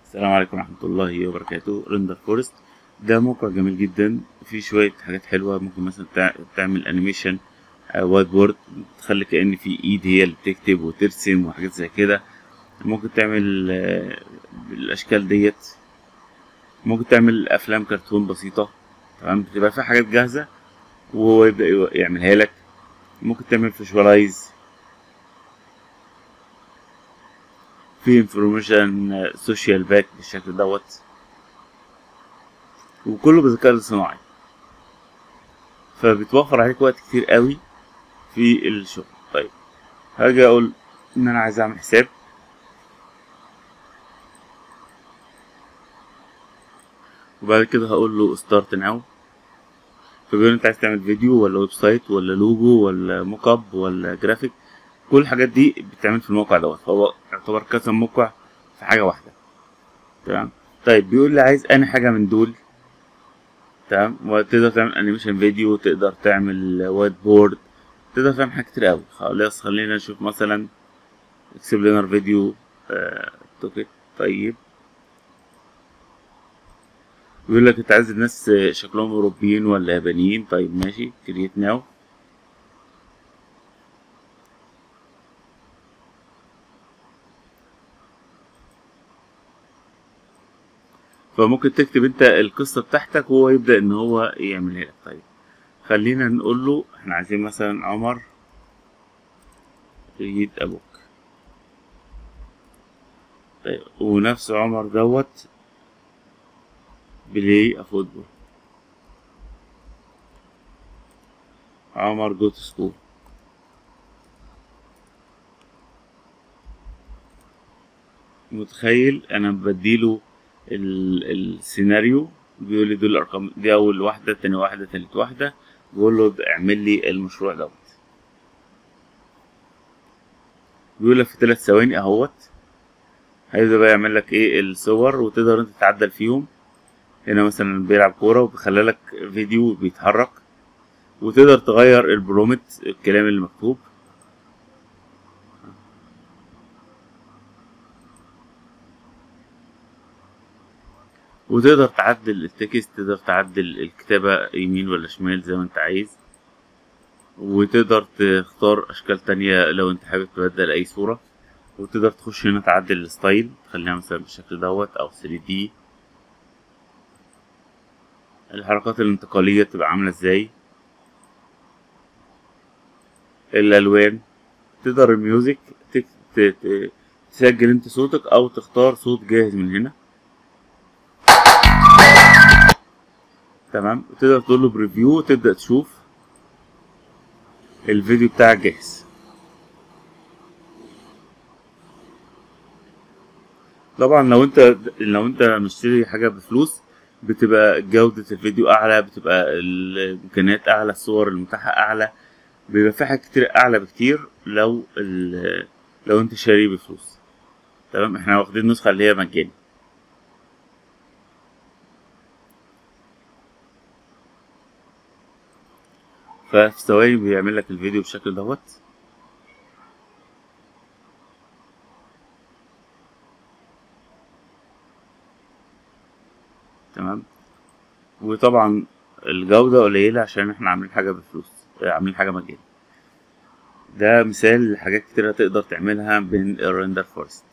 السلام عليكم ورحمة الله وبركاته رندر فورست ده موقع جميل جدا فيه شوية حاجات حلوة ممكن مثلا تع- تعمل انيميشن وايت بورد تخلي كأن في ايد هي اللي بتكتب وترسم وحاجات زي كده ممكن تعمل آه، بالاشكال ديت ممكن تعمل افلام كرتون بسيطة تمام بتبقى فيها حاجات جاهزة وهو يبدأ يو- يعملها لك ممكن تعمل فيجوالايز في انفورميشن سوشيال باك بالشكل دوت وكله بالذكاء الاصطناعي فبتوفر عليك وقت كتير قوي في الشغل طيب هاجي اقول ان انا عايز اعمل حساب وبعد كده هقول له ستارت ناو فبيقول لي انت عايز تعمل فيديو ولا ويب سايت ولا لوجو ولا موك اب ولا جرافيك كل الحاجات دي بتتعمل في الموقع دوت فهو يعتبر كذا موقع في حاجه واحده تمام طيب بيقول لي عايز انا حاجه من دول تمام وتقدر تعمل انيميشن فيديو تقدر تعمل وايت بورد تقدر تعمل حاجات كتير قوي خلاص خلينا نشوف مثلا اكسبلينر فيديو آه توكيت طيب بيقول لك انت عايز الناس شكلهم اوروبيين ولا يابانيين طيب ماشي كرييت ناو فممكن تكتب انت القصة بتاعتك وهو يبدأ ان هو يعملها لك طيب خلينا نقول له احنا عايزين مثلا عمر يجيد ابوك طيب ونفس عمر دوت بلاي افوتبول عمر جو تو سكول متخيل انا بديله ال- السيناريو بيقول لي دول الارقام دي اول واحده تاني واحده تالت واحده بقول له ابدأ اعمل لي المشروع دوت بيقول لك في ثلاث ثواني اهوت هيبدأ بقى يعمل لك ايه الصور وتقدر انت تعدل فيهم هنا مثلا بيلعب كورة وبيخلي لك فيديو بيتحرك وتقدر تغير البرومت الكلام اللي مكتوب وتقدر تعدل التكست تقدر تعدل الكتابة يمين ولا شمال زي ما انت عايز وتقدر تختار اشكال تانية لو انت حابب تبدل اي صورة وتقدر تخش هنا تعدل الستايل تخليها مثلا بالشكل دوت او 3D الحركات الانتقالية تبقى عاملة ازاي الالوان تقدر الميوزك تك... ت... ت... تسجل انت صوتك او تختار صوت جاهز من هنا تمام تقدر تقول له بريفيو وتبدأ تشوف الفيديو بتاعك جاهز طبعا لو انت لو انت مشتري حاجة بفلوس بتبقى جودة الفيديو أعلى بتبقى الإمكانيات أعلى الصور المتاحة أعلى بيبقى في حاجات كتير أعلى بكتير لو ال- لو انت شاريه بفلوس تمام احنا واخدين النسخة اللي هي مجاني ففي ثواني بيعمل لك الفيديو بالشكل دوت تمام وطبعا الجودة قليلة عشان احنا عاملين حاجة بفلوس عاملين حاجة مجاني ده مثال لحاجات كتيرة تقدر تعملها بين الريندر فورست